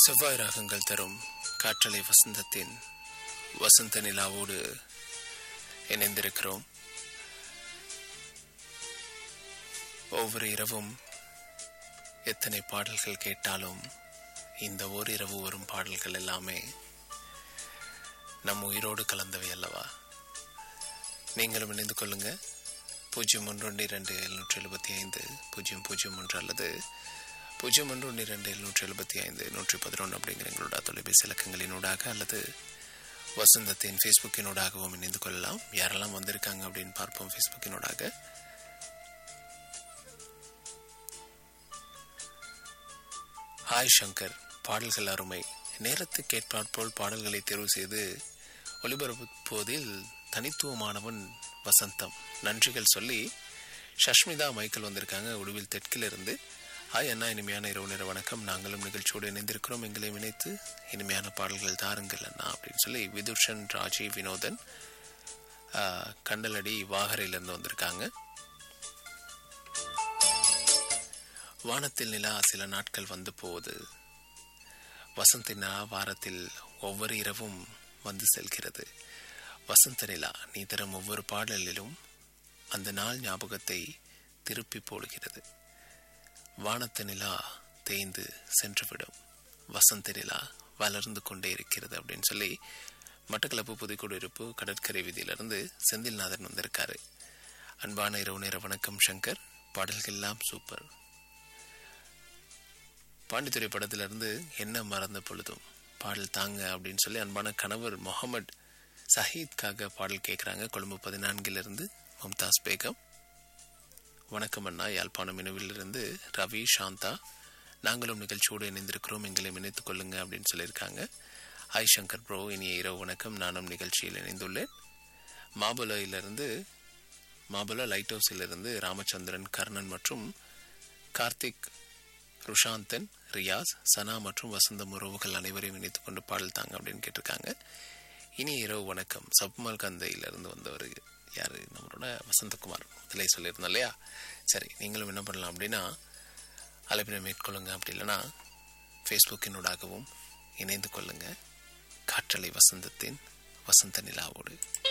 செவ்வாய் ராகங்கள் தரும் காற்றலை வசந்தத்தின் வசந்த நிலாவோடு இணைந்திருக்கிறோம் ஒவ்வொரு இரவும் எத்தனை பாடல்கள் கேட்டாலும் இந்த ஓரிரவு வரும் பாடல்கள் எல்லாமே நம் உயிரோடு கலந்தவை அல்லவா நீங்களும் இணைந்து கொள்ளுங்க பூஜ்ஜியம் ஒன்று ஒன்று இரண்டு எழுநூற்றி எழுபத்தி ஐந்து பூஜ்ஜியம் பூஜ்ஜியம் ஒன்று அல்லது பூஜ்ஜியம் ஒன்று ஒன்று இரண்டு எழுநூற்றி எழுபத்தி ஐந்து நூற்றி பதினொன்று அப்படிங்கிற எங்களோட தொலைபேசி இலக்கங்களினூடாக அல்லது வசந்தத்தின் ஃபேஸ்புக்கினூடாகவும் இணைந்து கொள்ளலாம் யாரெல்லாம் வந்திருக்காங்க அப்படின்னு பார்ப்போம் ஃபேஸ்புக்கினூடாக ஹாய் சங்கர் பாடல்கள் அருமை நேரத்துக்கு ஏற்றாற்போல் பாடல்களை தேர்வு செய்து ஒளிபரப்புவதில் தனித்துவமானவன் வசந்தம் நன்றிகள் சொல்லி ஷஷ்மிதா மைக்கேல் வந்திருக்காங்க உடுவில் தெற்கிலிருந்து ஹாய் அண்ணா இனிமையான இரவு நேர வணக்கம் நாங்களும் நிகழ்ச்சியோடு இணைந்திருக்கிறோம் எங்களை இணைத்து இனிமையான பாடல்கள் தாருங்கள் அண்ணா அப்படின்னு சொல்லி விதுஷன் ராஜி வினோதன் ஆஹ், கண்டலடி வாகரையிலிருந்து வந்திருக்காங்க வானத்தில் நிலா சில நாட்கள் வந்து போகுது வசந்த நிலா வாரத்தில் ஒவ்வொரு இரவும் வந்து செல்கிறது வசந்த நிலா நீ தரும் ஒவ்வொரு பாடலிலும் அந்த நாள் ஞாபகத்தை திருப்பி போடுகிறது வானத்து நிலா தேய்ந்து சென்றுவிடும் வசந்த நிலா வளர்ந்து கொண்டே இருக்கிறது அப்படின்னு சொல்லி மட்டக்களப்பு புதுக்குடியிருப்பு கடற்கரை வீதியிலிருந்து செந்தில்நாதன் வந்திருக்காரு அன்பான இரவு நேர வணக்கம் சங்கர் பாடல்கள் எல்லாம் சூப்பர் பாண்டித்துறை படத்திலிருந்து என்ன மறந்த பொழுதும் பாடல் தாங்க அப்படின்னு சொல்லி அன்பான கணவர் முகமது சஹீத்காக பாடல் கேட்குறாங்க கொழும்பு பதினான்கிலிருந்து மும்தாஸ் பேகம் வணக்கம் அண்ணா யாழ்ப்பாணம் இனவிலிருந்து ரவி சாந்தா நாங்களும் நிகழ்ச்சியோடு இணைந்திருக்கிறோம் எங்களை இணைத்துக் கொள்ளுங்க அப்படின்னு சொல்லியிருக்காங்க ஹாய் சங்கர் ப்ரோ இனிய இரவு வணக்கம் நானும் நிகழ்ச்சியில் இணைந்துள்ளேன் மாபுலையிலிருந்து மாபுலா லைட் ஹவுஸிலிருந்து ராமச்சந்திரன் கர்ணன் மற்றும் கார்த்திக் ருஷாந்தன் ரியாஸ் சனா மற்றும் வசந்தம் உறவுகள் அனைவரையும் இணைத்துக் கொண்டு பாடல் தாங்க அப்படின்னு கேட்டிருக்காங்க இனி இரவு வணக்கம் சப்மல் கந்தையிலிருந்து வந்தவர் யார் நம்மளோட வசந்தகுமார் முதலே சொல்லியிருந்தோம் இல்லையா சரி நீங்களும் என்ன பண்ணலாம் அப்படின்னா அழைப்பினை மேற்கொள்ளுங்க அப்படி இல்லைன்னா ஃபேஸ்புக்கினூடாகவும் இணைந்து கொள்ளுங்க காற்றலை வசந்தத்தின் வசந்த நிலாவோடு